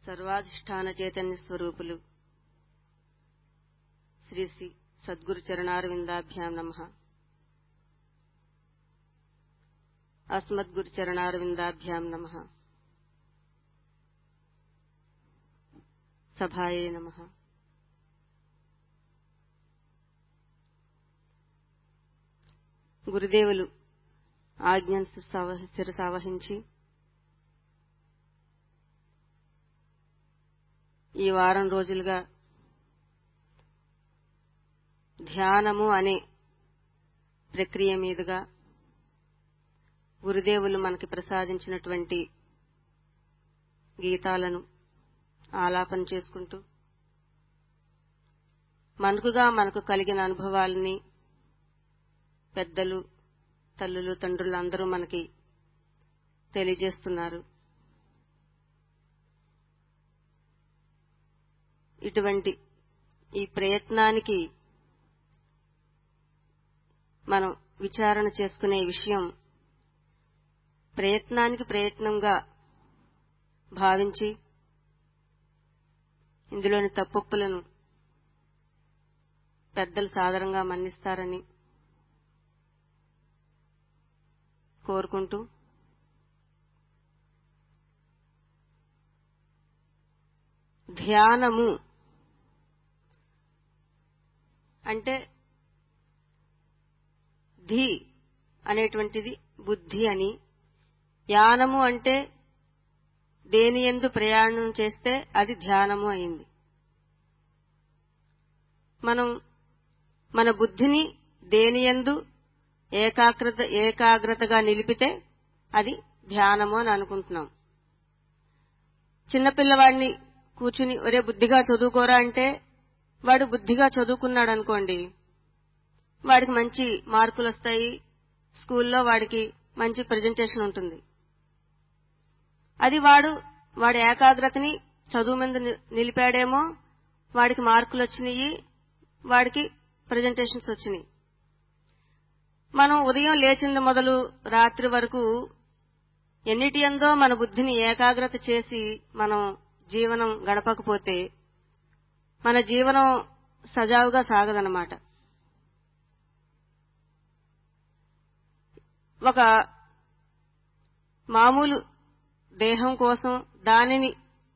సర్వాధిష్టాన చైతన్య స్వరూపులు శ్రీ శ్రీ సద్గురు చరణారవిందాభ్యాం నమ అస్మద్గురు చరణారవిందాభ్యాం నమ సభాయే నమ గురుదేవులు ఆజ్ఞను శిరసావహించి ఈ వారం రోజులుగా ధ్యానము అనే ప్రక్రియ మీదుగా గురుదేవులు మనకి ప్రసాదించినటువంటి గీతాలను ఆలాపన చేసుకుంటూ మనకుగా మనకు కలిగిన అనుభవాలని పెద్దలు తల్లులు తండ్రులు అందరూ మనకి తెలియజేస్తున్నారు ఇటువంటి ఈ ప్రయత్నానికి మనం విచారణ చేసుకునే విషయం ప్రయత్నానికి ప్రయత్నంగా భావించి ఇందులోని తప్పొప్పులను పెద్దలు సాదరంగా మన్నిస్తారని కోరుకుంటూ ధ్యానము అంటే ధి అనేటువంటిది బుద్ధి అని యానము అంటే దేని ఎందు ప్రయాణం చేస్తే అది ధ్యానము అయింది మనం మన బుద్ధిని దేని ఎందు ఏకాగ్రత ఏకాగ్రతగా నిలిపితే అది ధ్యానము అని అనుకుంటున్నాం చిన్నపిల్లవాడిని కూర్చుని ఒరే బుద్ధిగా చదువుకోరా అంటే వాడు బుద్ధిగా చదువుకున్నాడు అనుకోండి వాడికి మంచి మార్కులు వస్తాయి స్కూల్లో వాడికి మంచి ప్రజెంటేషన్ ఉంటుంది అది వాడు వాడి ఏకాగ్రతని చదువు మీద నిలిపాడేమో వాడికి మార్కులు వచ్చినాయి వాడికి ప్రజెంటేషన్స్ వచ్చినాయి మనం ఉదయం లేచింది మొదలు రాత్రి వరకు ఎన్నిటి ఎందో మన బుద్ధిని ఏకాగ్రత చేసి మనం జీవనం గడపకపోతే మన జీవనం సజావుగా సాగదనమాట ఒక మామూలు దేహం కోసం దానిని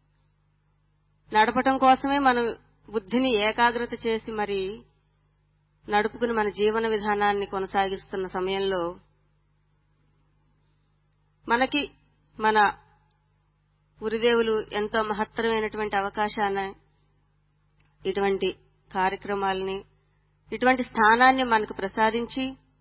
నడపటం కోసమే మనం బుద్ధిని ఏకాగ్రత చేసి మరి నడుపుకుని మన జీవన విధానాన్ని కొనసాగిస్తున్న సమయంలో మనకి మన గురుదేవులు ఎంతో మహత్తరమైనటువంటి అవకాశాన్ని ఇటువంటి కార్యక్రమాలని ఇటువంటి స్థానాన్ని మనకు ప్రసాదించి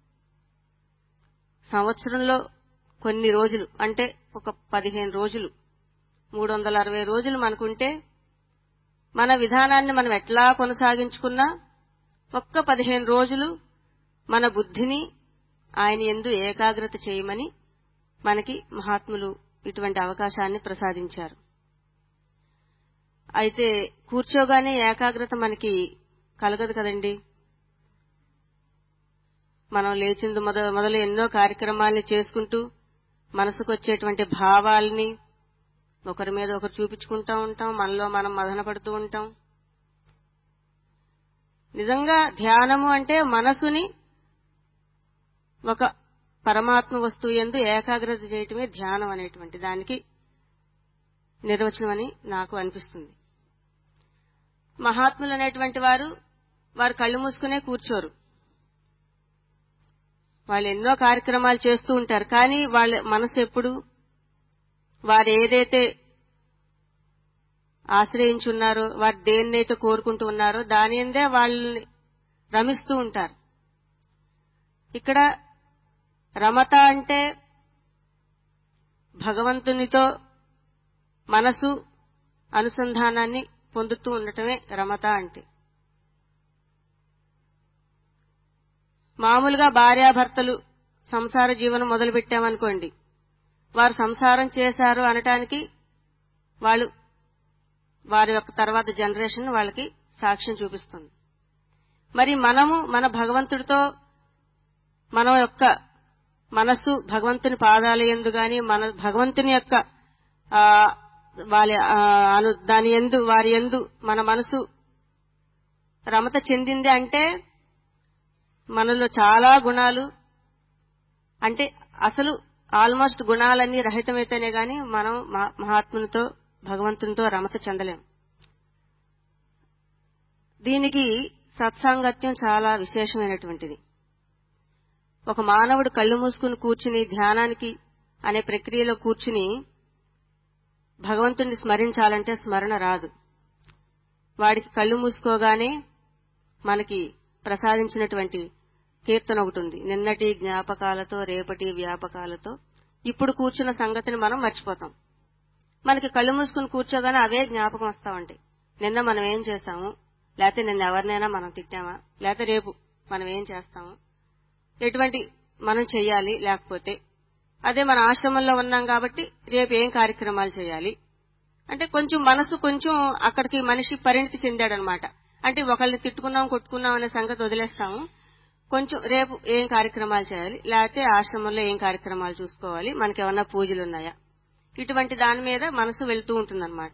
సంవత్సరంలో కొన్ని రోజులు అంటే ఒక పదిహేను రోజులు మూడు వందల అరవై రోజులు మనకుంటే మన విధానాన్ని మనం ఎట్లా కొనసాగించుకున్నా ఒక్క పదిహేను రోజులు మన బుద్ధిని ఆయన ఎందు ఏకాగ్రత చేయమని మనకి మహాత్ములు ఇటువంటి అవకాశాన్ని ప్రసాదించారు అయితే కూర్చోగానే ఏకాగ్రత మనకి కలగదు కదండి మనం లేచింది మొదలు ఎన్నో కార్యక్రమాల్ని చేసుకుంటూ మనసుకు వచ్చేటువంటి భావాల్ని ఒకరి మీద ఒకరు చూపించుకుంటూ ఉంటాం మనలో మనం మదన పడుతూ ఉంటాం నిజంగా ధ్యానము అంటే మనసుని ఒక పరమాత్మ వస్తువు ఎందు ఏకాగ్రత చేయటమే ధ్యానం అనేటువంటి దానికి నిర్వచనం అని నాకు అనిపిస్తుంది మహాత్ములు అనేటువంటి వారు వారు కళ్ళు మూసుకునే కూర్చోరు వాళ్ళు ఎన్నో కార్యక్రమాలు చేస్తూ ఉంటారు కానీ వాళ్ళ మనసు ఎప్పుడు వారు ఏదైతే ఆశ్రయించున్నారో వారు దేన్నైతే కోరుకుంటూ ఉన్నారో దాని అందే వాళ్ళని రమిస్తూ ఉంటారు ఇక్కడ రమత అంటే భగవంతునితో మనసు అనుసంధానాన్ని పొందుతూ ఉండటమే రమత అంటే మామూలుగా భార్యాభర్తలు సంసార జీవనం మొదలు పెట్టామనుకోండి వారు సంసారం చేశారు అనటానికి వాళ్ళు వారి యొక్క తర్వాత జనరేషన్ వాళ్ళకి సాక్ష్యం చూపిస్తుంది మరి మనము మన భగవంతుడితో మన యొక్క మనస్సు భగవంతుని పాదాల ఎందు గాని మన భగవంతుని యొక్క వాళ్ళ ఆ, అను దాని ఎందు వారి ఎందు మన మనసు రమత చెందింది అంటే మనలో చాలా గుణాలు అంటే అసలు ఆల్మోస్ట్ గుణాలన్నీ రహితమైతేనే గాని మనం మహా- మహాత్మునితో భగవంతునితో రమత చెందలేం దీనికి సత్సాంగత్యం చాలా విశేషమైనటువంటిది ఒక మానవుడు కళ్ళు మూసుకుని కూర్చుని ధ్యానానికి అనే ప్రక్రియలో కూర్చుని భగవంతుణ్ణి స్మరించాలంటే స్మరణ రాదు వాడికి కళ్ళు మూసుకోగానే మనకి ప్రసాదించినటువంటి కీర్తన ఒకటి ఉంది నిన్నటి జ్ఞాపకాలతో రేపటి వ్యాపకాలతో ఇప్పుడు కూర్చున్న సంగతిని మనం మర్చిపోతాం మనకి కళ్ళు మూసుకుని కూర్చోగానే అవే జ్ఞాపకం వస్తా ఉంటాయి నిన్న మనం ఏం చేశాము లేకపోతే నిన్న ఎవరినైనా మనం తిట్టామా లేకపోతే రేపు మనం ఏం చేస్తాము ఎటువంటి మనం చెయ్యాలి లేకపోతే అదే మన ఆశ్రమంలో ఉన్నాం కాబట్టి రేపు ఏం కార్యక్రమాలు చేయాలి అంటే కొంచెం మనసు కొంచెం అక్కడికి మనిషి పరిణితి చెందాడనమాట అంటే ఒకళ్ళని తిట్టుకున్నాం కొట్టుకున్నాం అనే సంగతి వదిలేస్తాము కొంచెం రేపు ఏం కార్యక్రమాలు చేయాలి లేకపోతే ఆశ్రమంలో ఏం కార్యక్రమాలు చూసుకోవాలి మనకి ఏమన్నా పూజలు ఉన్నాయా ఇటువంటి దాని మీద మనసు వెళ్తూ ఉంటుందన్నమాట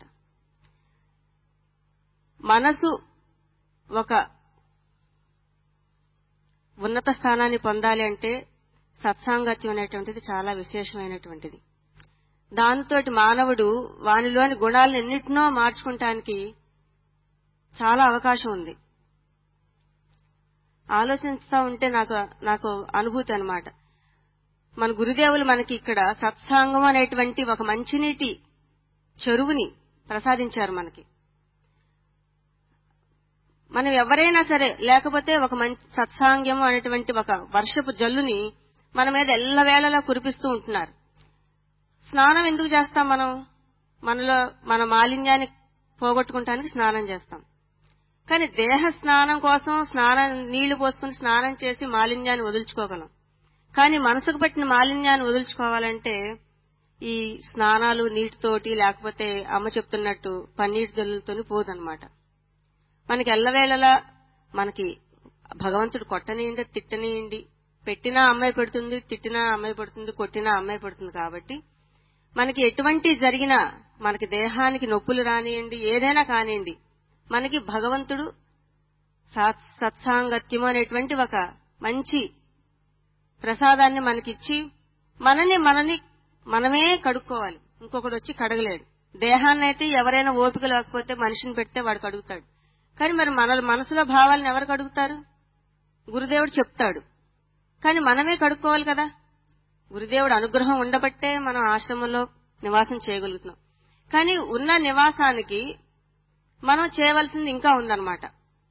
మనసు ఒక ఉన్నత స్థానాన్ని పొందాలి అంటే సత్సాంగత్యం అనేటువంటిది చాలా విశేషమైనటువంటిది దానితోటి మానవుడు వానిలోని గుణాలను ఎన్నిటినో మార్చుకుంటానికి చాలా అవకాశం ఉంది ఆలోచిస్తా ఉంటే నాకు నాకు అనుభూతి అన్నమాట మన గురుదేవులు మనకి ఇక్కడ సత్సాంగం అనేటువంటి ఒక మంచినీటి చెరువుని ప్రసాదించారు మనకి మనం ఎవరైనా సరే లేకపోతే ఒక మంచి సత్సాంగ్యం అనేటువంటి ఒక వర్షపు జల్లుని మన మీద ఎల్లవేళలా కురిపిస్తూ ఉంటున్నారు స్నానం ఎందుకు చేస్తాం మనం మనలో మన మాలిన్యాన్ని పోగొట్టుకుంటానికి స్నానం చేస్తాం కానీ దేహ స్నానం కోసం స్నానం నీళ్లు పోసుకుని స్నానం చేసి మాలిన్యాన్ని వదులుచుకోగలం కానీ మనసుకు పట్టిన మాలిన్యాన్ని వదులుచుకోవాలంటే ఈ స్నానాలు నీటితోటి లేకపోతే అమ్మ చెప్తున్నట్టు పన్నీటి జల్లులతోని పోదన్నమాట మనకి ఎల్లవేళలా మనకి భగవంతుడు కొట్టనియండి తిట్టనియండి పెట్టినా అమ్మాయి పెడుతుంది తిట్టినా అమ్మాయి పెడుతుంది కొట్టినా అమ్మాయి పెడుతుంది కాబట్టి మనకి ఎటువంటి జరిగినా మనకి దేహానికి నొప్పులు రానియండి ఏదైనా కానివ్వండి మనకి భగవంతుడు సత్- సత్సాంగత్యము అనేటువంటి ఒక మంచి ప్రసాదాన్ని మనకిచ్చి మనని మనని మనమే కడుక్కోవాలి ఇంకొకడు వచ్చి కడగలేడు దేహాన్ని అయితే ఎవరైనా ఓపిక లేకపోతే మనిషిని పెడితే వాడు కడుగుతాడు కానీ మరి మన మనసులో భావాలను ఎవరు కడుగుతారు గురుదేవుడు చెప్తాడు కానీ మనమే కడుక్కోవాలి కదా గురుదేవుడు అనుగ్రహం ఉండబట్టే మనం ఆశ్రమంలో నివాసం చేయగలుగుతున్నాం కానీ ఉన్న నివాసానికి మనం చేయవలసింది ఇంకా ఉందన్నమాట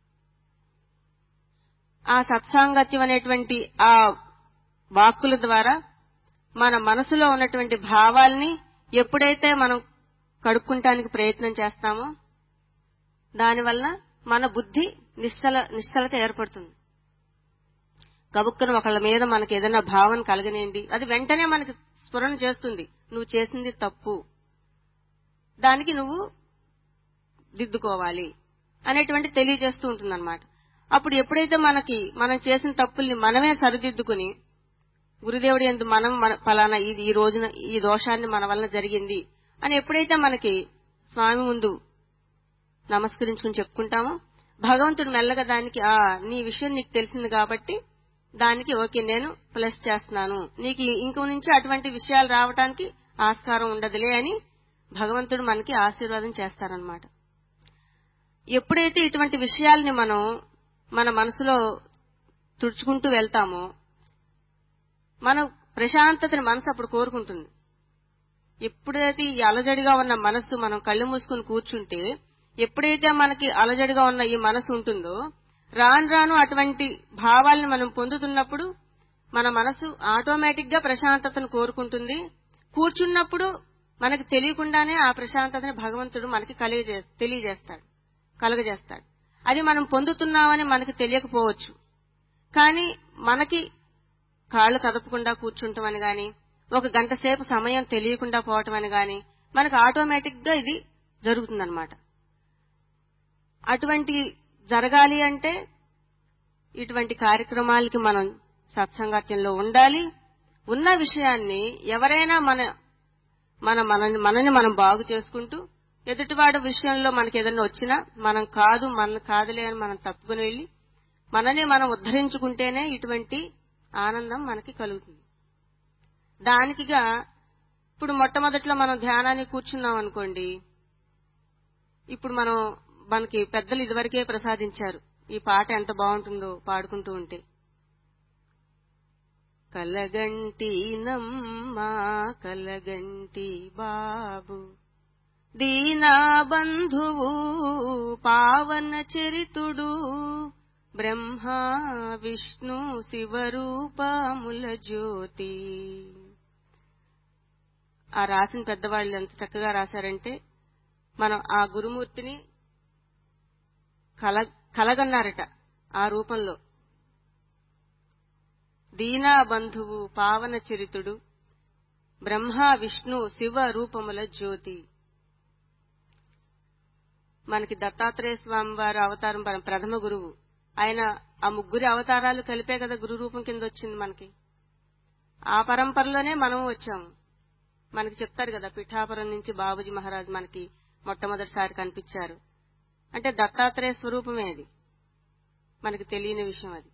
ఆ సత్సాంగత్యం అనేటువంటి ఆ వాక్కుల ద్వారా మన మనసులో ఉన్నటువంటి భావాల్ని ఎప్పుడైతే మనం కడుక్కుంటానికి ప్రయత్నం చేస్తామో దానివల్ల మన బుద్ధి నిశ్చల నిశ్చలత ఏర్పడుతుంది గబుక్కున ఒకళ్ళ మీద మనకి ఏదైనా భావన కలగనేయండి అది వెంటనే మనకి స్ఫురణ చేస్తుంది నువ్వు చేసింది తప్పు దానికి నువ్వు దిద్దుకోవాలి అనేటువంటి తెలియజేస్తూ ఉంటుందన్నమాట అప్పుడు ఎప్పుడైతే మనకి మనం చేసిన తప్పుల్ని మనమే సరిదిద్దుకుని గురుదేవుడి ఎందు మనం మన ఫలానా ఇది ఈ రోజున ఈ దోషాన్ని మన వలన జరిగింది అని ఎప్పుడైతే మనకి స్వామి ముందు నమస్కరించుకుని చెప్పుకుంటామో భగవంతుడు మెల్లగా దానికి ఆ నీ విషయం నీకు తెలిసింది కాబట్టి దానికి ఓకే నేను ప్లస్ చేస్తున్నాను నీకు ఇంకో నుంచి అటువంటి విషయాలు రావటానికి ఆస్కారం ఉండదులే అని భగవంతుడు మనకి ఆశీర్వాదం చేస్తారనమాట ఎప్పుడైతే ఇటువంటి విషయాల్ని మనం మన మనసులో తుడుచుకుంటూ వెళ్తామో మన ప్రశాంతతని మనసు అప్పుడు కోరుకుంటుంది ఎప్పుడైతే ఈ అలజడిగా ఉన్న మనసు మనం కళ్ళు మూసుకుని కూర్చుంటే ఎప్పుడైతే మనకి అలజడిగా ఉన్న ఈ మనసు ఉంటుందో రాను రాను అటువంటి భావాలను మనం పొందుతున్నప్పుడు మన మనసు ఆటోమేటిక్ గా ప్రశాంతతను కోరుకుంటుంది కూర్చున్నప్పుడు మనకి తెలియకుండానే ఆ ప్రశాంతతని భగవంతుడు మనకి కలిగజే తెలియజేస్తాడు కలగజేస్తాడు అది మనం పొందుతున్నామని మనకి తెలియకపోవచ్చు కానీ మనకి కాళ్ళు కదపకుండా కూర్చుంటాం అని గాని ఒక గంట సేపు సమయం తెలియకుండా పోవటం అని గాని మనకు ఆటోమేటిక్ గా ఇది జరుగుతుందన్నమాట అటువంటి జరగాలి అంటే ఇటువంటి కార్యక్రమాలకి మనం సత్సంగత్యంలో ఉండాలి ఉన్న విషయాన్ని ఎవరైనా మన మన మనని మనని మనం బాగు చేసుకుంటూ ఎదుటివాడి విషయంలో మనకి ఏదైనా వచ్చినా మనం కాదు మన కాదులే అని మనం తప్పుకుని వెళ్ళి మనని మనం ఉద్ధరించుకుంటేనే ఇటువంటి ఆనందం మనకి కలుగుతుంది దానికిగా ఇప్పుడు మొట్టమొదట్లో మనం ధ్యానానికి కూర్చున్నాం అనుకోండి ఇప్పుడు మనం మనకి పెద్దలు ఇదివరకే ప్రసాదించారు ఈ పాట ఎంత బాగుంటుందో పాడుకుంటూ ఉంటే కలగంటి నమ్మా కలగంటి బాబు దీనా బంధువు పావన చరితుడు బ్రహ్మ విష్ణు శివరూపముల జ్యోతి ఆ రాసిన పెద్దవాళ్ళు ఎంత చక్కగా రాశారంటే మనం ఆ గురుమూర్తిని కల కలగన్నారట ఆ రూపంలో దీనా బంధువు పావన చరితుడు బ్రహ్మ విష్ణు శివ రూపముల జ్యోతి మనకి దత్తాత్రేయ స్వామి వారి అవతారం మన ప్రథమ గురువు ఆయన ఆ ముగ్గురి అవతారాలు కలిపే కదా గురు రూపం కింద వచ్చింది మనకి ఆ పరంపరలోనే మనం వచ్చాము మనకి చెప్తారు కదా పిఠాపురం నుంచి బాబుజీ మహారాజ్ మనకి మొట్టమొదటిసారి కనిపించారు అంటే దత్తాత్రేయ స్వరూపమే అది మనకి తెలియని విషయం అది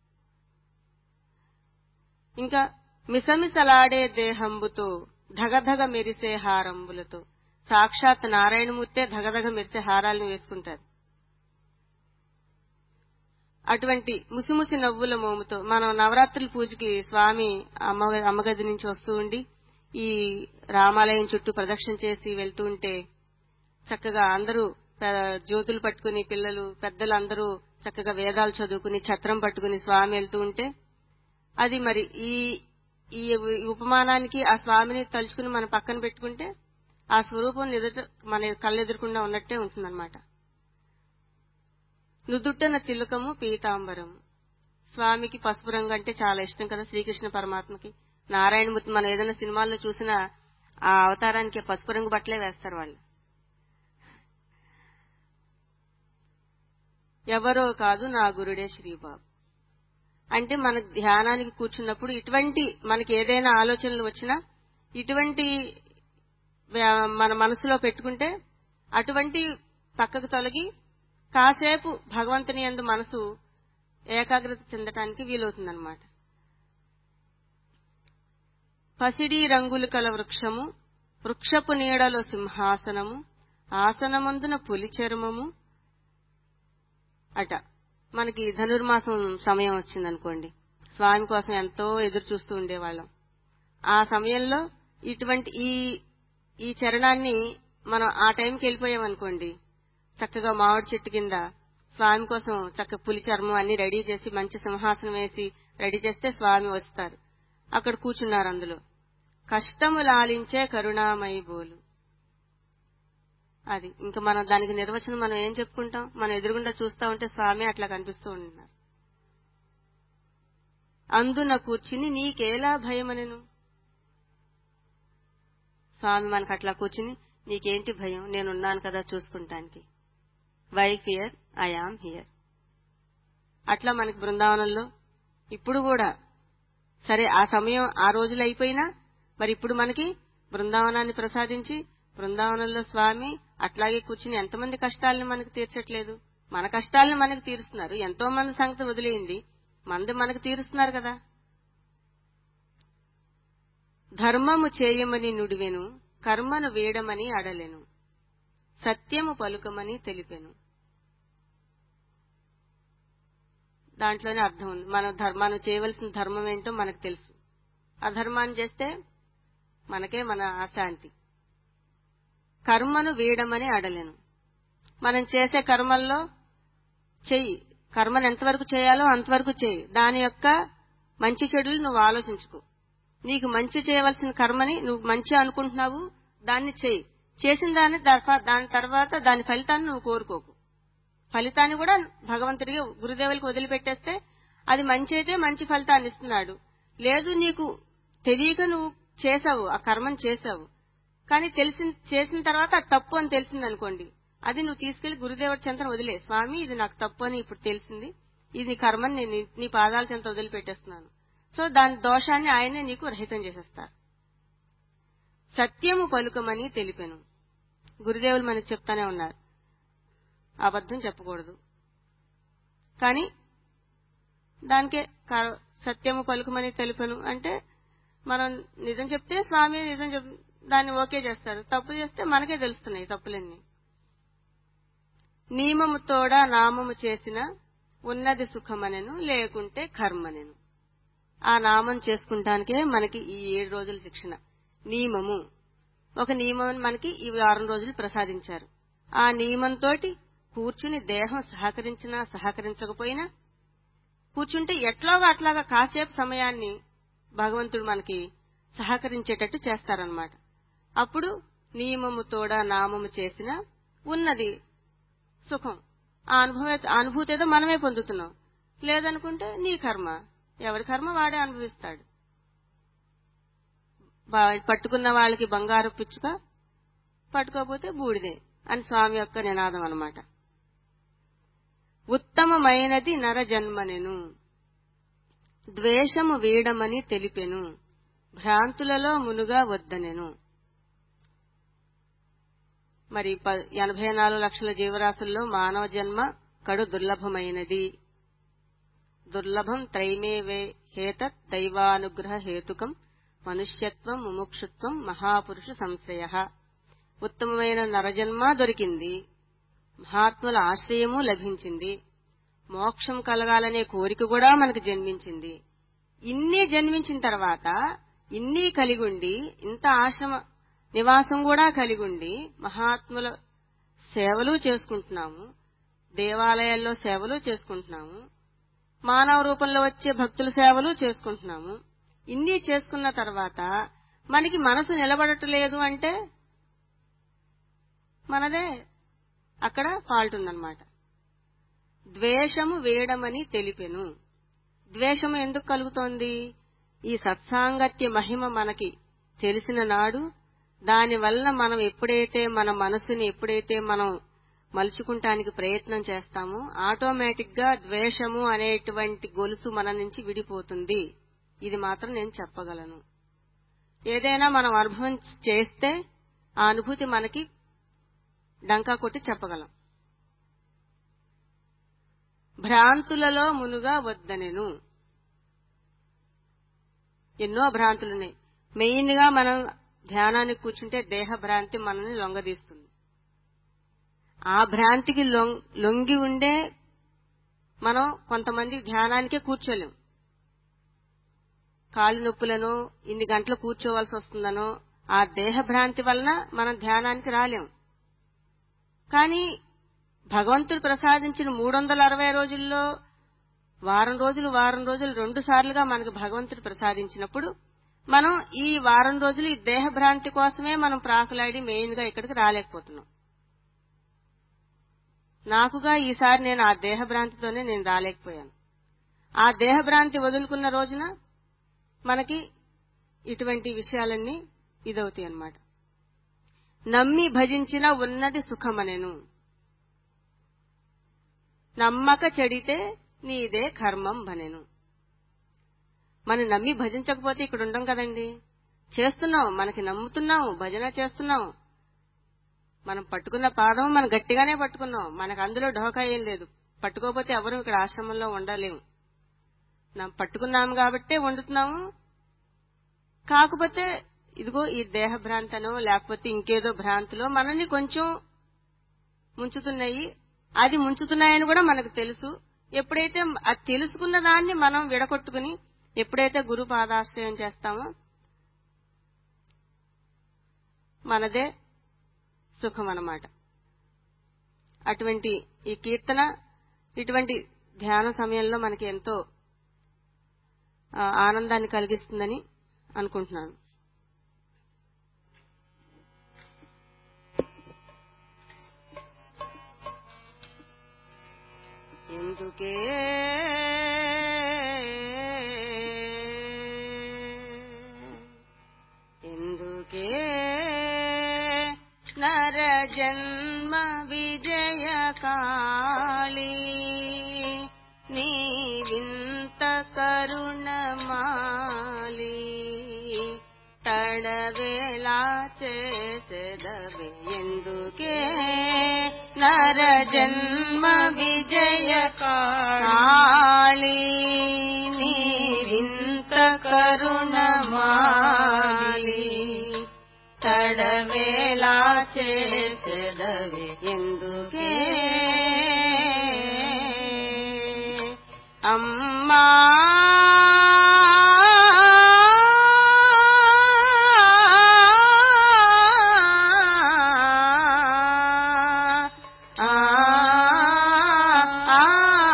ఇంకా మిసమిసలాడే దేహంబుతో ధగధగ మెరిసే హారంబులతో సాక్షాత్ నారాయణమూర్తే ధగధగ మెరిసే హారాలను వేసుకుంటారు అటువంటి ముసిముసి నవ్వుల మోముతో మనం నవరాత్రుల పూజకి స్వామి అమ్మ అమ్మగది నుంచి వస్తూ ఉండి ఈ రామాలయం చుట్టూ ప్రదక్షిణ చేసి వెళ్తూ ఉంటే చక్కగా అందరూ పె- జ్యోతులు పట్టుకుని పిల్లలు పెద్దలు అందరూ చక్కగా వేదాలు చదువుకుని ఛత్రం పట్టుకుని స్వామి వెళ్తూ ఉంటే అది మరి ఈ ఈ ఉపమానానికి ఆ స్వామిని తలుచుకుని మనం పక్కన పెట్టుకుంటే ఆ స్వరూపం ఎదుట మన కళ్ళెదురకుండా ఉన్నట్టే ఉంటుందన్నమాట నుదుట్టన తిలకము పీతాంబరం స్వామికి పసుపు రంగు అంటే చాలా ఇష్టం కదా శ్రీకృష్ణ పరమాత్మకి నారాయణమూర్తి మనం ఏదైనా సినిమాల్లో చూసినా ఆ అవతారానికి పసుపు రంగు బట్టలే వేస్తారు వాళ్ళు ఎవరో కాదు నా గురుడే శ్రీబాబు అంటే మన ధ్యానానికి కూర్చున్నప్పుడు ఇటువంటి మనకి ఏదైనా ఆలోచనలు వచ్చినా ఇటువంటి వ్య- మన మనసులో పెట్టుకుంటే అటువంటి పక్కకు తొలగి కాసేపు భగవంతుని యందు మనసు ఏకాగ్రత చెందటానికి వీలవుతుందన్నమాట పసిడి రంగులు కల వృక్షము వృక్షపు నీడలో సింహాసనము ఆసనమందున పులి చర్మము అట మనకి ధనుర్మాసం సమయం వచ్చిందనుకోండి స్వామి కోసం ఎంతో ఎదురు చూస్తూ ఉండేవాళ్ళం ఆ సమయంలో ఇటువంటి ఈ ఈ చరణాన్ని మనం ఆ టైంకి వెళ్ళిపోయామనుకోండి చక్కగా మామిడి చెట్టు కింద స్వామి కోసం చక్క పులి చర్మం అన్ని రెడీ చేసి మంచి సింహాసనం వేసి రెడీ చేస్తే స్వామి వస్తారు అక్కడ కూర్చున్నారు అందులో కష్టము లాలించే కరుణామయి బోలు అది ఇంకా మనం దానికి నిర్వచనం మనం ఏం చెప్పుకుంటాం మనం ఎదురుగుండా చూస్తా ఉంటే స్వామి అట్లా కనిపిస్తూ ఉంటున్నారు అందున కూర్చుని నీకేలా భయమనెను స్వామి మనకు అట్లా కూర్చుని నీకేంటి భయం నేనున్నాను కదా చూసుకుంటానికి why fear I am here అట్లా మనకి బృందావనంలో ఇప్పుడు కూడా సరే ఆ సమయం ఆ రోజులు అయిపోయినా మరి ఇప్పుడు మనకి బృందావనాన్ని ప్రసాదించి బృందావనంలో స్వామి అట్లాగే కూర్చుని ఎంతమంది కష్టాలను మనకు తీర్చట్లేదు మన కష్టాలను మనకు తీరుస్తున్నారు ఎంతో మంది సంగతి వదిలేయింది మంది మనకు తీరుస్తున్నారు కదా ధర్మము చేయమని నుడివెను కర్మను వేయడమని అడలెను సత్యము పలుకమని తెలిపెను దాంట్లోనే అర్థం ఉంది మన ధర్మాన్ని చేయవలసిన ధర్మం ఏంటో మనకు తెలుసు అధర్మాన్ని చేస్తే మనకే మన అశాంతి కర్మను వేయడమని అడలేను మనం చేసే కర్మల్లో చెయ్యి కర్మను ఎంతవరకు చేయాలో అంతవరకు చెయ్యి దాని యొక్క మంచి చెడులు నువ్వు ఆలోచించుకో నీకు మంచి చేయవలసిన కర్మని నువ్వు మంచి అనుకుంటున్నావు దాన్ని చెయ్యి చేసిన దాని తర్వా- దాని తర్వాత దాని ఫలితాన్ని నువ్వు కోరుకోకు ఫలితాన్ని కూడా భగవంతుడికి గురుదేవులకు వదిలిపెట్టేస్తే అది మంచి అయితే మంచి ఫలితాన్ని ఇస్తున్నాడు లేదు నీకు తెలియక నువ్వు చేసావు ఆ కర్మను చేసావు కానీ తెలిసిన చేసిన తర్వాత అది తప్పు అని తెలిసింది అనుకోండి అది నువ్వు తీసుకెళ్లి గురుదేవుడి చెంతను వదిలే స్వామి ఇది నాకు తప్పు అని ఇప్పుడు తెలిసింది ఇది నీ కర్మని నేను నీ- నీ పాదాల చెంత వదిలిపెట్టేస్తున్నాను సో దాని దోషాన్ని ఆయనే నీకు రహితం చేసేస్తారు సత్యము పలుకమని తెలిపెను గురుదేవులు మనకు చెప్తానే ఉన్నారు అబద్ధం చెప్పకూడదు కానీ దానికే కా- సత్యము పలుకమని తెలుపను అంటే మనం నిజం చెప్తే స్వామి నిజం చెప్ దాన్ని ఓకే చేస్తారు తప్పు చేస్తే మనకే తెలుస్తున్నాయి తప్పులన్నీ నియమము తోడ నామము చేసిన ఉన్నది సుఖమనెను లేకుంటే కర్మనెను ఆ నామం చేసుకుంటానికే మనకి ఈ ఏడు రోజుల శిక్షణ నియమము ఒక నియమం మనకి ఈ వారం రోజులు ప్రసాదించారు ఆ నియమంతో కూర్చుని దేహం సహకరించినా సహకరించకపోయినా కూర్చుంటే ఎట్లాగా అట్లాగా కాసేపు సమయాన్ని భగవంతుడు మనకి సహకరించేటట్టు చేస్తారనమాట అప్పుడు నియమము తోడ నామము చేసిన ఉన్నది సుఖం ఆ అనుభవ అనుభూతి ఏదో మనమే పొందుతున్నాం లేదనుకుంటే నీ కర్మ ఎవరి కర్మ వాడే అనుభవిస్తాడు బా- పట్టుకున్న వాళ్ళకి బంగారు పిచ్చుక పట్టుకోకపోతే బూడిదే అని స్వామి యొక్క నినాదం అన్నమాట ఉత్తమమైనది నర జన్మనెను ద్వేషము వీడమని తెలిపెను భ్రాంతులలో మునుగా వద్దనెను మరి ప- ఎనభై నాలుగు లక్షల జీవరాశుల్లో మానవ జన్మ కడు దుర్లభమైనది దుర్లభం త్రైమేవే హేతత్ దైవానుగ్రహ హేతుకం మనుష్యత్వం ముముక్షుత్వం మహాపురుష సంశ్రయ ఉత్తమమైన నరజన్మ దొరికింది మహాత్ముల ఆశ్రయము లభించింది మోక్షం కలగాలనే కోరిక కూడా మనకు జన్మించింది ఇన్ని జన్మించిన తర్వాత ఇన్ని కలిగుండి ఇంత ఆశ్రమ నివాసం కూడా కలిగుండి మహాత్ముల సేవలు చేసుకుంటున్నాము దేవాలయాల్లో సేవలు చేసుకుంటున్నాము మానవ రూపంలో వచ్చే భక్తుల సేవలు చేసుకుంటున్నాము ఇన్ని చేసుకున్న తర్వాత మనకి మనసు నిలబడట్లేదు అంటే మనదే అక్కడ ఫాల్ట్ ఉందన్నమాట ద్వేషము వేయడమని తెలిపెను ద్వేషము ఎందుకు కలుగుతోంది ఈ సత్సాంగత్య మహిమ మనకి తెలిసిన నాడు దానివల్ల మనం ఎప్పుడైతే మన మనసుని ఎప్పుడైతే మనం మలుచుకుంటానికి ప్రయత్నం చేస్తామో ఆటోమేటిక్ గా ద్వేషము అనేటువంటి గొలుసు మన నుంచి విడిపోతుంది ఇది మాత్రం నేను చెప్పగలను ఏదైనా మనం అనుభవం చేస్తే ఆ అనుభూతి మనకి డంకా కొట్టి చెప్పగలం భ్రాంతులలో మునుగా వద్దనెను ఎన్నో భ్రాంతులున్నాయి మెయిన్ గా మనం ధ్యానానికి కూర్చుంటే దేహ భ్రాంతి మనల్ని లొంగదీస్తుంది ఆ భ్రాంతికి లొం- లొంగి ఉండే మనం కొంతమంది ధ్యానానికే కూర్చోలేం కాళ్ళు నొప్పులను ఇన్ని గంటలు కూర్చోవలసి వస్తుందనో ఆ దేహ భ్రాంతి వలన మనం ధ్యానానికి రాలేం కానీ భగవంతుడు ప్రసాదించిన మూడు వందల అరవై రోజుల్లో వారం రోజులు వారం రోజులు రెండు సార్లుగా మనకు భగవంతుడు ప్రసాదించినప్పుడు మనం ఈ వారం రోజులు ఈ దేహ భ్రాంతి కోసమే మనం ప్రాకులాడి మెయిన్ గా ఇక్కడికి రాలేకపోతున్నాం నాకుగా ఈసారి నేను ఆ దేహ భ్రాంతితోనే నేను రాలేకపోయాను ఆ దేహ భ్రాంతి వదులుకున్న రోజున మనకి ఇటువంటి విషయాలన్నీ ఇదవుతాయి అన్నమాట నమ్మి భజించిన ఉన్నది సుఖమనెను నమ్మక చెడితే నీదే కర్మం బనెను మనం నమ్మి భజించకపోతే ఇక్కడ ఉండం కదండి చేస్తున్నాం మనకి నమ్ముతున్నాం భజన చేస్తున్నాం మనం పట్టుకున్న పాదం మనం గట్టిగానే పట్టుకున్నాం మనకు అందులో ఢోకా ఏం లేదు పట్టుకోకపోతే ఎవరు ఇక్కడ ఆశ్రమంలో ఉండలేము మనం పట్టుకున్నాము కాబట్టే వండుతున్నాము కాకపోతే ఇదిగో ఈ దేహ భ్రాంతనో లేకపోతే ఇంకేదో భ్రాంతిలో మనల్ని కొంచెం ముంచుతున్నాయి అది ముంచుతున్నాయని కూడా మనకు తెలుసు ఎప్పుడైతే అది తెలుసుకున్న దాన్ని మనం విడగొట్టుకుని ఎప్పుడైతే గురు పాదాశ్రయం చేస్తామో మనదే సుఖం అన్నమాట అటువంటి ఈ కీర్తన ఇటువంటి ధ్యాన సమయంలో మనకి ఎంతో ఆ, ఆనందాన్ని కలిగిస్తుందని అనుకుంటున్నాను ఎందుకే ఎందుకే నర జన్మ విజయ కాళీ నీ వింత కరుణమాలి తడవేలా చేసెదవే ఎందుకే నర జన్మ విజయ కాళీ నీ వింత కరుణమాలి తడవేలా చేసెదవే ఎందుకే అమ్మా ఆ, ఆ,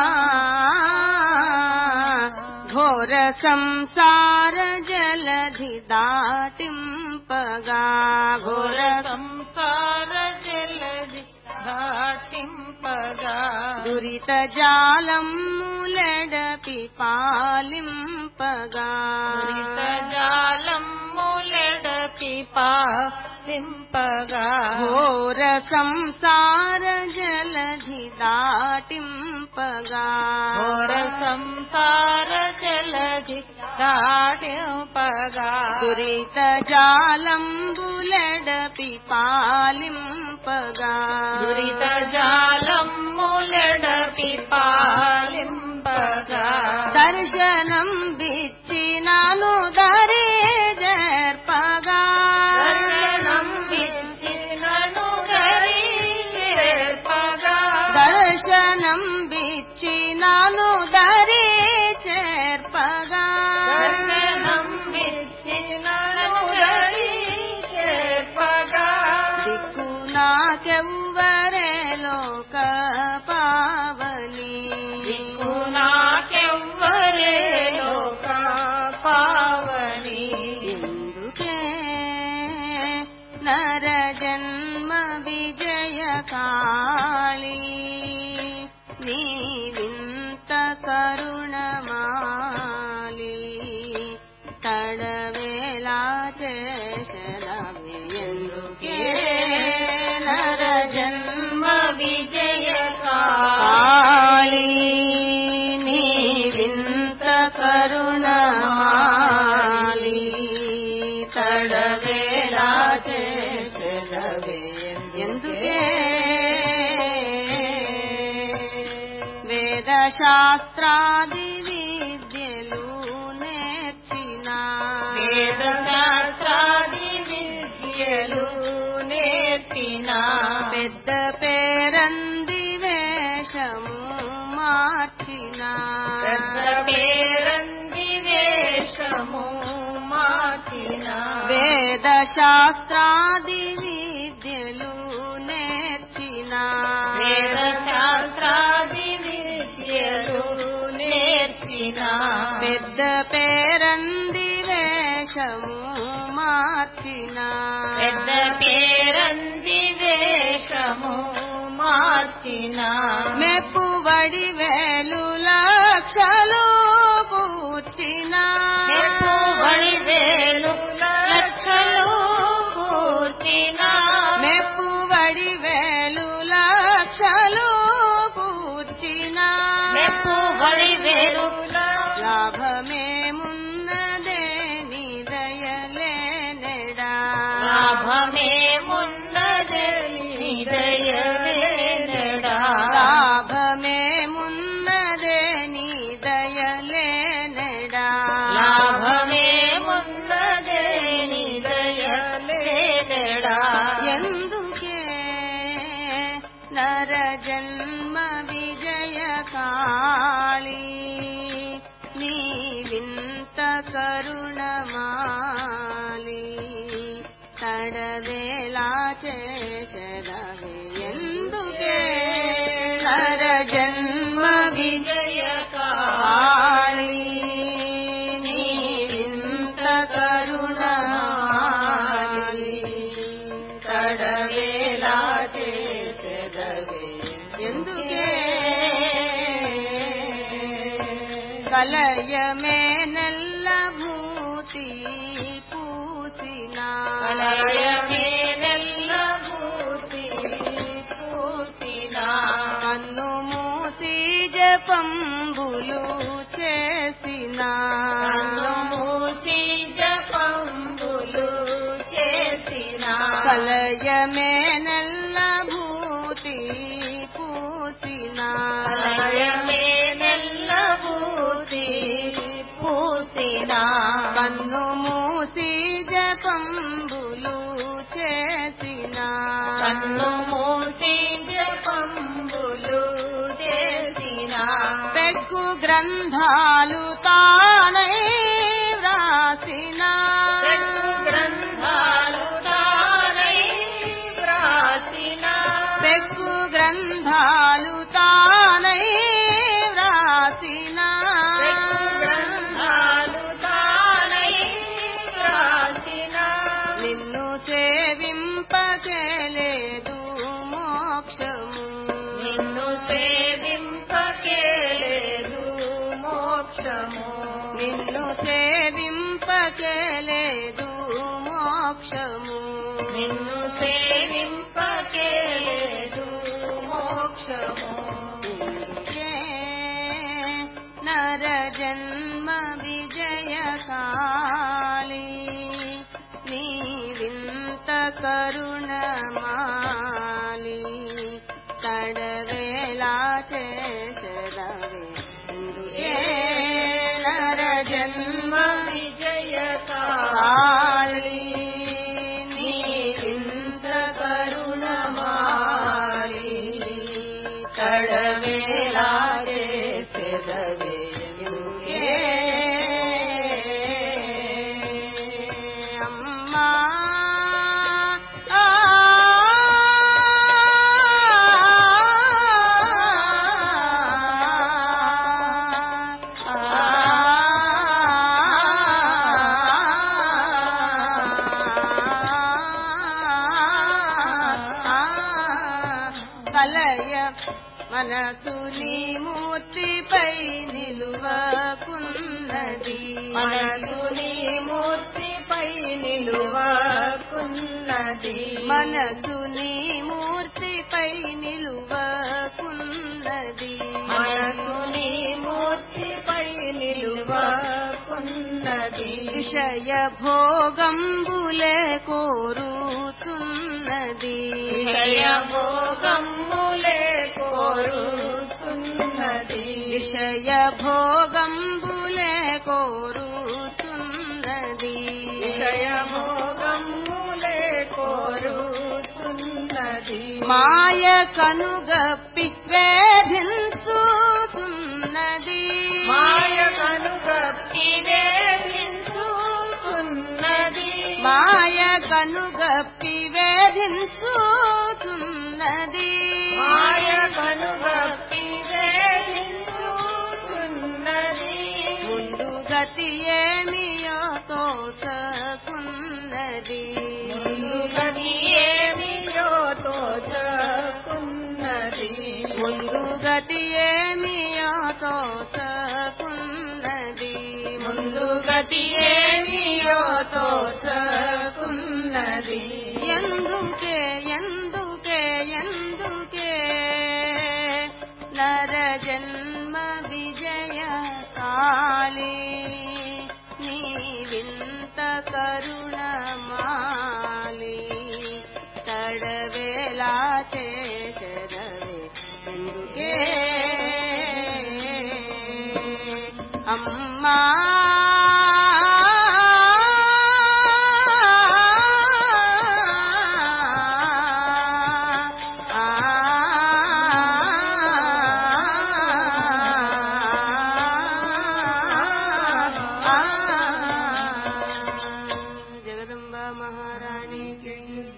ఘోర సంసార జలధి దాటింపగా ఘోర సంసార జలది ఘాటింపగా దురిత జాలములెడపి పాలింపగా దురిత జాలములెడపి పాలింపగా ఘోర సంసార జలధి దాటింపగా ఘోర సంసార జలది దాటింపగా దురిత జాలంబులెడపి పాలింపగా దురిత జాలములెడపి పాలింపగా దర్శనం బిచ్చినాను దరే జర్పగా దర్శనం ఇచ్చినను గరి చేర్పగా దర్శనం బిచ్చినాను దరే చేర్పగా దర్శనం ఇచ్చినను గరి చేర్పగా దిక్కు నాకెవ్వరే లోక పావని దిక్కు నాకెవ్వరే లోక పావని ఎందుకే నర జన్మ విజయ కాళీ నీ వింత కరుణమాలి తడవేలా చేసలవే ఎందుకే నర జన్మ విజయ కాళీ నీ వింత కరుణమాలి తడవేలా చేసలవే ఎందుకే వేద శాస్త్రాది విద్యలు నేర్చిన వేద శాస్త్రాది విద్యలు నేర్పిన పెద్ద పేరంది వేషము మార్చిన పెద్ద పేరంది వేషము మార్చిన వేద శాస్త్రాది విద్యలు నేర్చిన వేద శాస్త్రాది విద్యలు నేర్చిన పెద్ద పేరంది వేషము మార్చిన పెద్ద పేరంది వేషము మార్చిన మెప్పు వడి వేలు లక్షలు కూర్చిన బడి వేలు లక్షలు కూర్చిన మెప్పు వడి వేలు లక్షలు కూర్చిన బడి వేలు లాభమేమున్నదే నీ దయలేనెడా లాభమే మున్నదే నిదయవేనడా లాభమేమున్నదే నీ దయలేనెడా లాభమే మున్నదే నిదయవేనడా ఎందుకే నర జన్మ విజయ కాళీ నీ వింత కరుణమాలి తడవేలా చేసదవే ఎందుకే నర జన్మ విజయ కాళీ నీ వింత కరుణమాలి తడవేలా చేసెదవే ఎందుకే కలయమే నెల్ల భూతి పూసిన కలయమే నెల్ల భూతి పూసిన కన్ను మూసి జపంబులు చేసిన కన్ను మూసి జపంబులు చేసిన కలయ పూసిన కన్ను మూసి జపంబులు చేసిన కన్ను మూసి జపంబులు చేసిన పెక్కు గ్రంథాలు తానై వ్రాసిన చెట్టు గ్రంథాలు తానై వ్రాసిన పెక్కు గ్రంథాలు తానై వ్రాసిన చెట్టు గ్రంథాలు తానై వ్రాసిన నిన్ను సేవింపకేలేదు మోక్షము నిన్ను సేవింపకేలేదు మోక్షము నిన్ను సేవింపకేలేదు మోక్షము నిన్ను సేవింపకేలేదు మోక్షము ఇందుకే నర జన్మ విజయకాళి నీవింత కరుణమాలి తడవేలా చేసదవే ఇందుకే నర జన్మ విజయకాళి కాళి నీవింత కరుణమాలి తడవేలా చేసెదవే ఎందుకే అమ్మా ఆ కలయ మనసుని మూర్తిపై నిలువకున్నది మనసుని మూర్తిపై నిలువకున్నది మనసుని మూర్తిపై నిలువకున్నది మనసుని మూర్తిపై నిలువకున్నది విషయ భోగంబులే కోరుచున్నది విషయ భోగములే కోరుచున్నది విషయ భోగంబులే కోరుచున్నది విషయ భోగములే కోరుచున్నది మాయ కనుగప్పి వేధించుతున్నది మాయ కనుగప్పి వేధించుచున్నది మాయ కనుగప్పి వేధించుతున్నది మాయ కనుగప్పి వేధించుచున్నది ముందు గతి ఏమియో తోచకున్నది ముందు గది ఏమియో తోచకున్నది ముందు గతి ఏమియో తోచకున్నది ముందు గతి ఏమియో తోచకున్నది ఎందుకే ఎందుకే ఎందుకే నర జన్మ విజయ కాళి నీవింత కరుణమాలి తడవేలా చేసదవే ఎందుకే అమ్మా జగదంబ మహారాణికి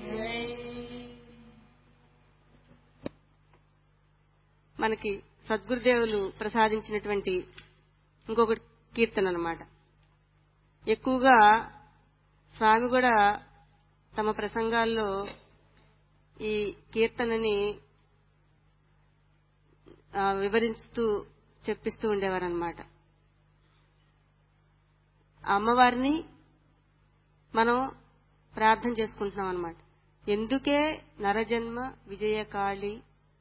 మనకి సద్గురుదేవులు ప్రసాదించినటువంటి ఇంకొక కీర్తన అన్నమాట ఎక్కువగా స్వామి కూడా తమ ప్రసంగాల్లో ఈ కీర్తనని ఆ, వివరిస్తూ చెప్పిస్తూ ఉండేవారనమాట అమ్మవారిని మనం ప్రార్థన చేసుకుంటున్నాం అనమాట ఎందుకే నరజన్మ విజయకాళి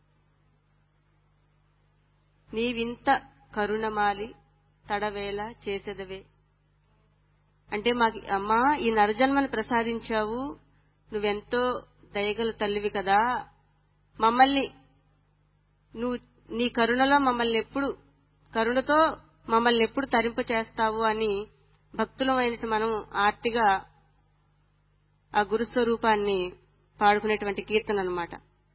నీవింత కరుణమాలి తడవేల చేసేదవే అంటే మాకు అమ్మా ఈ నరజన్మను ప్రసాదించావు నువ్వెంతో దయగల తల్లివి కదా మమ్మల్ని నువ్వు నీ కరుణలో మమ్మల్ని ఎప్పుడు కరుణతో మమ్మల్ని ఎప్పుడు తరింప చేస్తావు అని భక్తులమైన మనం ఆర్తిగా ఆ గురుస్వరూపాన్ని పాడుకునేటువంటి కీర్తన అన్నమాట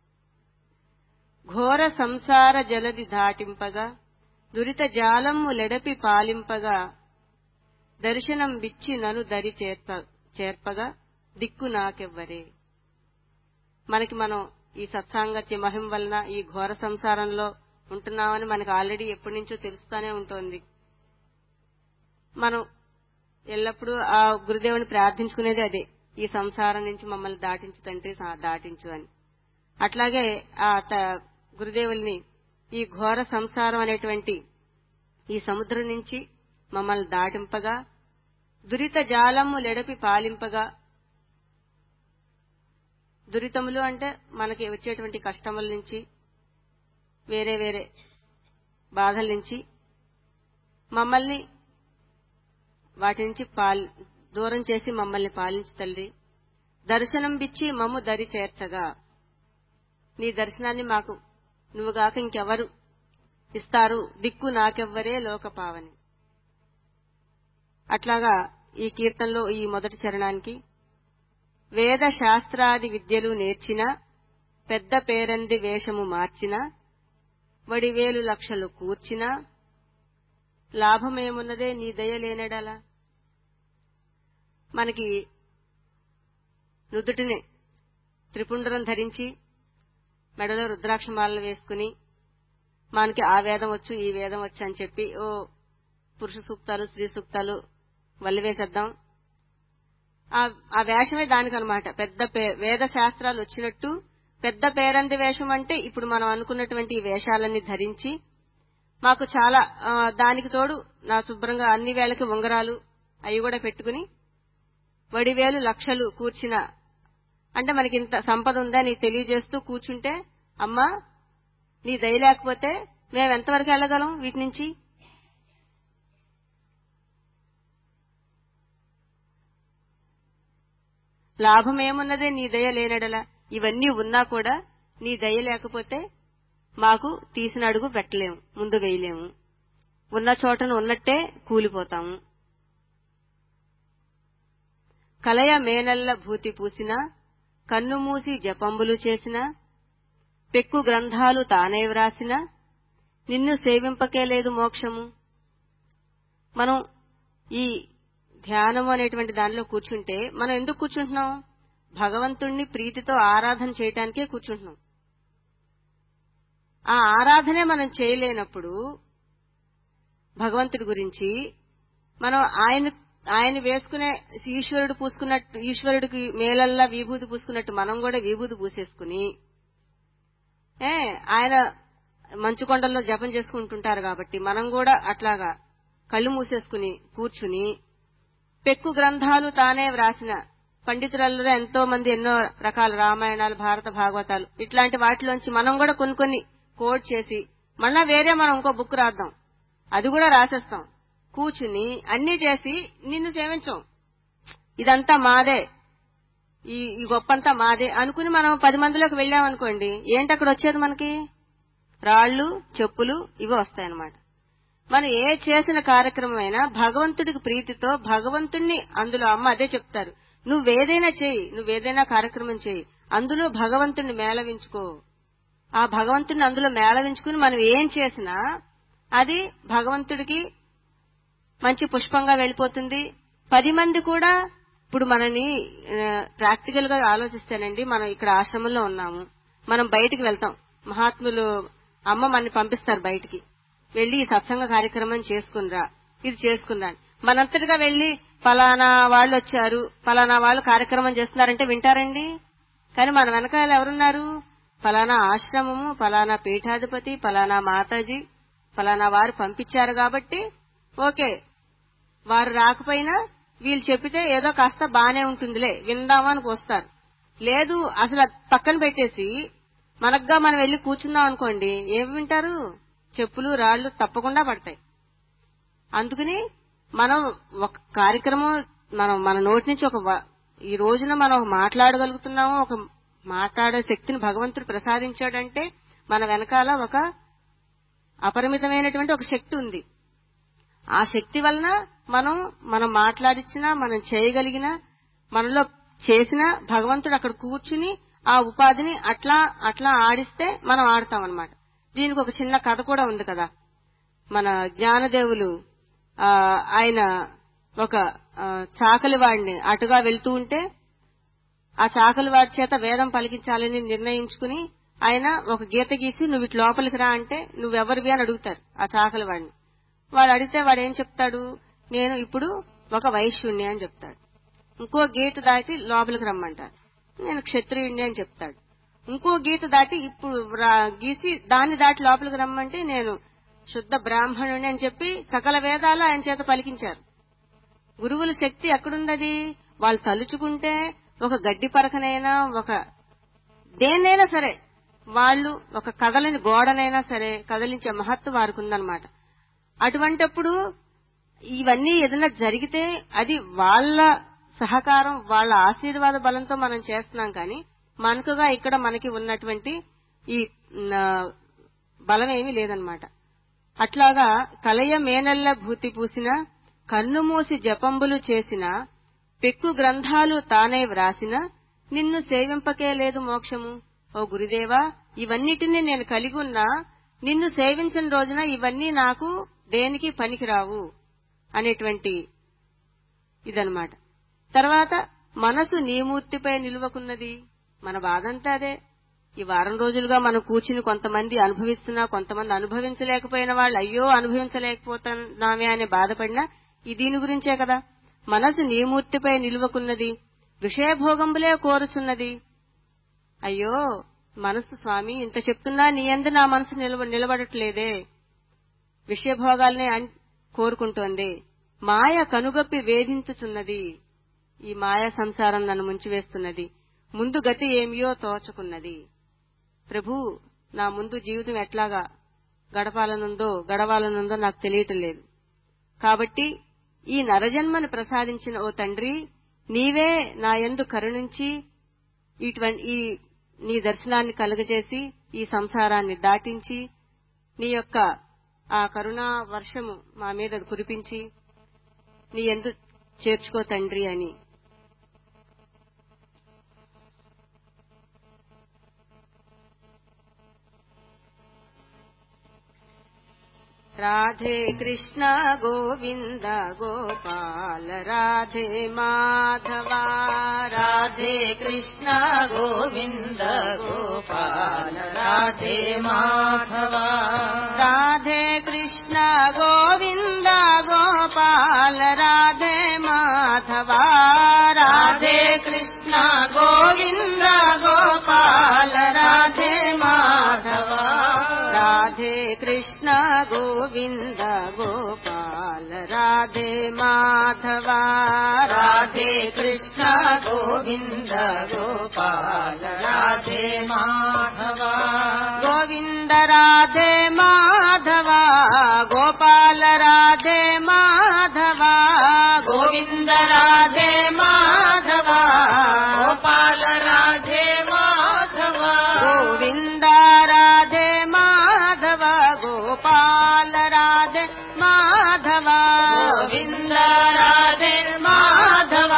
ఘోర సంసార జలది దాటింపగా దురిత జాలమ్ము లెడపి పాలింపగా దర్శనం బిచ్చి నను దరి చేర్ప చేర్పగా దిక్కు నాకెవ్వరే మనకి మనం ఈ సత్సాంగత్య మహిమ వలన ఈ ఘోర సంసారంలో ఉంటున్నామని మనకు ఆల్రెడీ ఎప్పటి నుంచో తెలుస్తూనే ఉంటుంది మనం ఎల్లప్పుడూ ఆ గురుదేవుని ప్రార్థించుకునేది అదే ఈ సంసారం నుంచి మమ్మల్ని దాటించు తండ్రి సా- దాటించు అని అట్లాగే ఆ త- గురుదేవుల్ని ఈ ఘోర సంసారం అనేటువంటి ఈ సముద్రం నుంచి మమ్మల్ని దాటింపగా దురిత జాలము లెడపి పాలింపగా దురితములు అంటే మనకి వచ్చేటువంటి కష్టముల నుంచి వేరే వేరే బాధల నుంచి మమ్మల్ని వాటి నుంచి పాల్ దూరం చేసి మమ్మల్ని పాలించు తల్లి దర్శనం బిచ్చి మమ్ము దరి చేర్చగా నీ దర్శనాన్ని మాకు నువ్వుగాక ఇంకెవరు ఇస్తారు దిక్కు నాకెవ్వరే లోకపావని అట్లాగా ఈ కీర్తనలో ఈ మొదటి చరణానికి వేద శాస్త్రాది విద్యలు నేర్చిన పెద్ద పేరంది వేషము మార్చిన వడివేలు లక్షలు కూర్చిన లాభమేమున్నదే నీ దయ లేనడలా మనకి నుదుటిని త్రిపుండరం ధరించి మెడలో రుద్రాక్షమాలలు వేసుకుని మనకి ఆ వేదం వచ్చు ఈ వేదం వచ్చు అని చెప్పి ఓ పురుష సూక్తాలు స్త్రీ సూక్తాలు వల్లివేసేద్దాం ఆ- ఆ వేషమే దానికనమాట పెద్ద పే- వేద శాస్త్రాలు వచ్చినట్టు పెద్ద పేరంది వేషం అంటే ఇప్పుడు మనం అనుకున్నటువంటి ఈ వేషాలన్నీ ధరించి మాకు చాలా ఆ, దానికి తోడు నా శుభ్రంగా అన్ని వేళకి ఉంగరాలు అవి కూడా పెట్టుకుని వడివేలు లక్షలు కూర్చిన అంటే మనకి ఇంత సంపద ఉందా నీకు తెలియజేస్తూ కూర్చుంటే అమ్మా నీ దయ లేకపోతే మేము ఎంతవరకు వెళ్ళగలం వీటి నుంచి లాభం ఏమున్నదే నీ దయ లేనడలా ఇవన్నీ ఉన్నా కూడా నీ దయ లేకపోతే మాకు తీసిన అడుగు పెట్టలేము ముందు వేయలేము ఉన్న చోటను ఉన్నట్టే కూలిపోతాము కలయ మేనల్ల భూతి పూసిన కన్ను మూసి జపంబులు చేసిన పెక్కు గ్రంథాలు తానే వ్రాసిన నిన్ను సేవింపకే లేదు మోక్షము మనం ఈ ధ్యానము అనేటువంటి దానిలో కూర్చుంటే మనం ఎందుకు కూర్చుంటున్నాం భగవంతుణ్ణి ప్రీతితో ఆరాధన చేయటానికే కూర్చుంటున్నాం ఆ ఆరాధనే మనం చేయలేనప్పుడు భగవంతుడి గురించి మనం ఆయన ఆయన వేసుకునే ఈశ్వరుడు పూసుకున్నట్టు ఈశ్వరుడికి మేలల్లా విభూతి పూసుకున్నట్టు మనం కూడా విభూతి పూసేసుకుని ఏ ఆయన మంచు కొండల్లో జపం చేసుకుంటుంటారు కాబట్టి మనం కూడా అట్లాగా కళ్ళు మూసేసుకుని కూర్చుని పెక్కు గ్రంథాలు తానే వ్రాసిన పండితులలో ఎంతో మంది ఎన్నో రకాల రామాయణాలు భారత భాగవతాలు ఇట్లాంటి వాటిలోంచి మనం కూడా కొన్ని కొన్ని కోడ్ చేసి మళ్ళా వేరే మనం ఇంకో బుక్ రాద్దాం అది కూడా రాసేస్తాం కూర్చుని అన్ని చేసి నిన్ను సేవించం ఇదంతా మాదే ఈ ఈ గొప్పంతా మాదే అనుకుని మనం పది మందిలోకి వెళ్ళామనుకోండి ఏంటి అక్కడ వచ్చేది మనకి రాళ్లు చెప్పులు ఇవి వస్తాయన్నమాట మనం ఏ చేసిన కార్యక్రమం అయినా భగవంతుడికి ప్రీతితో భగవంతుణ్ణి అందులో అమ్మ అదే చెప్తారు నువ్వేదైనా చేయి నువ్వేదైనా కార్యక్రమం చేయి అందులో భగవంతుణ్ణి మేళవించుకో ఆ భగవంతుడిని అందులో మేళవించుకుని మనం ఏం చేసినా అది భగవంతుడికి మంచి పుష్పంగా వెళ్ళిపోతుంది పది మంది కూడా ఇప్పుడు మనని ప్రాక్టికల్ గా ఆలోచిస్తేనండి మనం ఇక్కడ ఆశ్రమంలో ఉన్నాము మనం బయటికి వెళ్తాం మహాత్ములు అమ్మ మనని పంపిస్తారు బయటికి వెళ్లి ఈ సత్సంగ కార్యక్రమం చేసుకునిరా ఇది చేసుకుందా మనంతటిగా వెళ్లి ఫలానా వాళ్ళు వచ్చారు ఫలానా వాళ్ళు కార్యక్రమం చేస్తున్నారంటే వింటారండి కానీ మన వెనకాల ఎవరున్నారు ఫలానా ఆశ్రమము ఫలానా పీఠాధిపతి ఫలానా మాతాజీ ఫలానా వారు పంపించారు కాబట్టి ఓకే వారు రాకపోయినా వీళ్ళు చెప్పితే ఏదో కాస్త బానే ఉంటుందిలే విందామని వస్తారు లేదు అసలు అది పక్కన పెట్టేసి మనగ్గా మనం వెళ్లి కూర్చుందాం అనుకోండి ఏం వింటారు చెప్పులు రాళ్లు తప్పకుండా పడతాయి అందుకని మనం ఒక కార్యక్రమం మనం మన నోటి నుంచి ఒక వ- ఈ రోజున మనం మాట్లాడగలుగుతున్నాము ఒక మాట్లాడే శక్తిని భగవంతుడు ప్రసాదించాడంటే మన వెనకాల ఒక అపరిమితమైనటువంటి ఒక శక్తి ఉంది ఆ శక్తి వలన మనం మనం మాట్లాడిచ్చినా మనం చేయగలిగిన మనలో చేసిన భగవంతుడు అక్కడ కూర్చుని ఆ ఉపాధిని అట్లా అట్లా ఆడిస్తే మనం ఆడతాం అనమాట దీనికి ఒక చిన్న కథ కూడా ఉంది కదా మన జ్ఞానదేవులు ఆ, ఆయన ఒక ఆ, చాకలి వాడిని అటుగా వెళ్తూ ఉంటే ఆ చాకలి వాడి చేత వేదం పలికించాలని నిర్ణయించుకుని ఆయన ఒక గీత గీసి నువ్వు ఇటు లోపలికి రా అంటే నువ్వెవరివి అని అడుగుతారు ఆ చాకలి వాడిని వాడు అడిగితే వాడు ఏం చెప్తాడు నేను ఇప్పుడు ఒక వైశ్యుణ్ణి అని చెప్తాడు ఇంకో గీత దాటి లోపలికి రమ్మంటారు నేను క్షత్రియుణ్ణి అని చెప్తాడు ఇంకో గీత దాటి ఇప్పుడు రా- గీసి దాన్ని దాటి లోపలికి రమ్మంటే నేను శుద్ధ బ్రాహ్మణుని అని చెప్పి సకల వేదాలు ఆయన చేత పలికించారు గురువుల శక్తి ఎక్కడుందది వాళ్ళు తలుచుకుంటే ఒక గడ్డి పరకనైనా ఒక దేన్నైనా సరే వాళ్ళు ఒక కదలని గోడనైనా సరే కదిలించే మహత్వం వారికి ఉందన్నమాట అటువంటప్పుడు ఇవన్నీ ఏదైనా జరిగితే అది వాళ్ళ సహకారం వాళ్ళ ఆశీర్వాద బలంతో మనం చేస్తున్నాం కానీ మనకుగా ఇక్కడ మనకి ఉన్నటువంటి ఈ న, బలం ఏమీ లేదనమాట అట్లాగా కలయ మేనల్ల భూతి పూసిన కన్ను మూసి జపంబులు చేసిన పెక్కు గ్రంథాలు తానే వ్రాసిన నిన్ను సేవింపకే లేదు మోక్షము ఓ గురుదేవా ఇవన్నిటినీ నేను కలిగి ఉన్నా నిన్ను సేవించిన రోజున ఇవన్నీ నాకు దేనికి పనికిరావు అనేటువంటి ఇదనమాట తర్వాత మనసు నీ మూర్తిపై నిలువకున్నది మన బాధంతా అదే ఈ వారం రోజులుగా మనం కూర్చుని కొంతమంది అనుభవిస్తున్నా కొంతమంది అనుభవించలేకపోయిన వాళ్ళు అయ్యో అనుభవించలేకపోతున్నామే అని బాధపడినా ఈ దీని గురించే కదా మనసు నీ మూర్తిపై నిలువకున్నది విషయభోగంబులే కోరుచున్నది అయ్యో మనసు స్వామి ఇంత చెప్తున్నా నీ అందు నా మనసు నిలవ నిలబడట్లేదే విషయభోగాల్ని అన్- కోరుకుంటోంది మాయ కనుగప్పి వేధించుచున్నది ఈ మాయా సంసారం నన్ను ముంచివేస్తున్నది ముందు గతి ఏమియో తోచుకున్నది ప్రభు నా ముందు జీవితం ఎట్లాగా గడపాలనుందో గడవాలనుందో నాకు తెలియటం లేదు కాబట్టి ఈ నరజన్మను ప్రసాదించిన ఓ తండ్రి నీవే నా యందు కరుణించి ఇటువంటి ఈ నీ దర్శనాన్ని కలుగజేసి ఈ సంసారాన్ని దాటించి నీ యొక్క ఆ కరుణా వర్షము మా మీద కురిపించి నీ ఎందు చేర్చుకో తండ్రి అని రాధే కృష్ణ గోవింద గోపాల రాధే మాధవ రాధే కృష్ణ గోవింద గోపాల రాధే మాధవ రాధే కృష్ణ గోవింద గోపాల రాధే మాధవ రాధే కృష్ణ గోవింద గోపాల రాధే మాధవ రాధే కృష్ణ గోవింద గోపాల రాధే మాధవ రాధే కృష్ణ గోవింద గోపాల రాధే మాధవ గోవింద రాధే మాధవ గోపాల రాధే మాధవ గోవింద రాధే మాధవ గోపాల రాధే మాధవ గోవింద రాధే మాధవ గోపాల రాధే మాధవ గోవింద రాధే మాధవ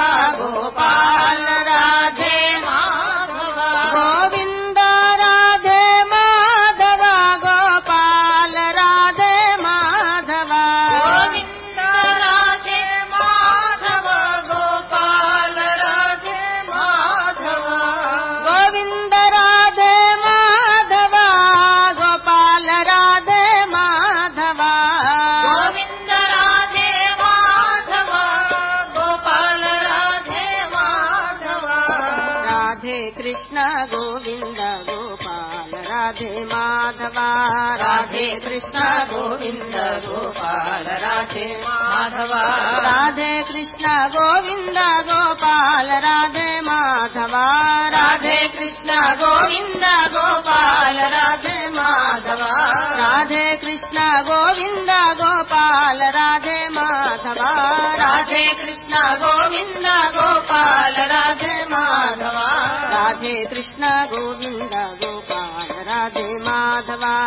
గోపాల రాధే మాధవ గోవింద రాధే మాధవ గోపాల రాధే మాధవ గోవింద రాధే మాధవ గోపాల రాధే మాధవ గోవింద రాధే మాధవ గోపాల రాధే మాధవ గోవింద రాధే మాధవ గోపాల రాధే మాధవ రాధే కృష్ణ గోవింద గోపాల రాధే మాధవ రాధే కృష్ణ గోవింద గోపాల రాధే మాధవ రాధే కృష్ణ గోవింద గోపాల రాధే మాధవ రాధే కృష్ణ గోవింద గోపాల రాధే మాధవ రాధే కృష్ణ గోవింద గోపాల రాధే మాధవ రాధే కృష్ణ గోవింద గోపాల రాధే మాధవ రాధే కృష్ణ గోవింద గోపాల రాధే మాధవ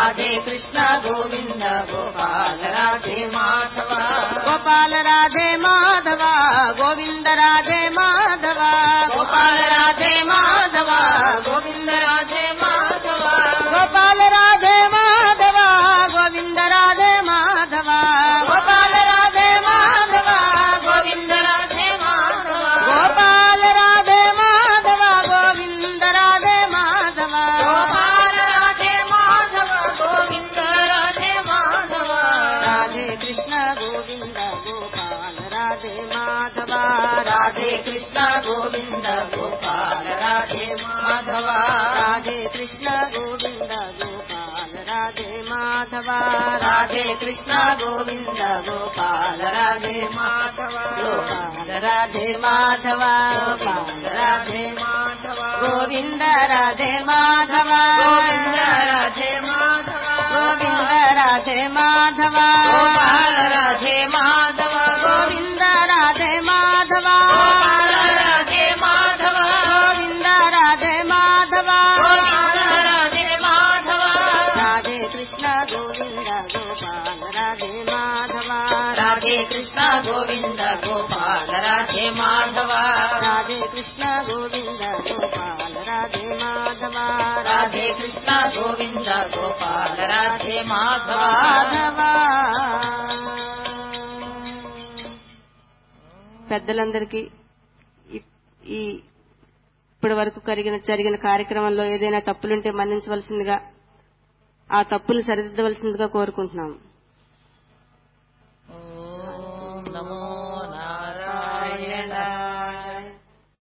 రాధే కృష్ణ గోవింద గోపాల రాధే మాధవ గోపాల రాధే మాధవ గోవింద రాధే మాధవ గోపాల రాధే మాధవ గోవింద రాధే మాధవ గోపాల రాధే మాధవ గోవింద రాధే మాధవ గోపాల రాధే మాధవ గోవింద రాధే మాధవ గోపాల రాధే మాధవ గోవింద రాధే మాధవ గోపాల రాధే మాధవ గోవింద రాధే మాధవ రాధే కృష్ణ గోవింద గోపాల రాధే మాధవ రాధే కృష్ణ గోవింద గోపాల రాధే మాధవ రాధే కృష్ణ గోవింద గోపాల రాధే మాధవ రాధే కృష్ణ గోవింద గోపాల రాధే మాధవ గోపాల రాధే మాధవ గోపాల రాధే మాధవ గోవింద రాధే మాధవ గోవింద రాధే మాధవ గోవింద రాధే మాధవ గోపాల రాధే మాధవ గోవింద రాధే మాధవ గోపాల రాధే మాధవ గోవింద రాధే మాధవ గోపాల రాధే మాధవ రాధే కృష్ణ గోవింద గోపాల రాధే మాధవ రాధే కృష్ణ గోవింద గోపాల రాధే మాధవ రాధే కృష్ణ గోవింద గోపాల రాధే మాధవ రాధే కృష్ణ గోవింద గోపాల రాధే మాధవ మాధవ పెద్దలందరికీ ఈ- ఈ ఇప్పటి వరకు కలిగిన జరిగిన కార్యక్రమంలో ఏదైనా తప్పులుంటే మన్నించవలసిందిగా ఆ తప్పులు సరిదిద్దవలసిందిగా కోరుకుంటున్నాము ఓం నమో నారాయణాయ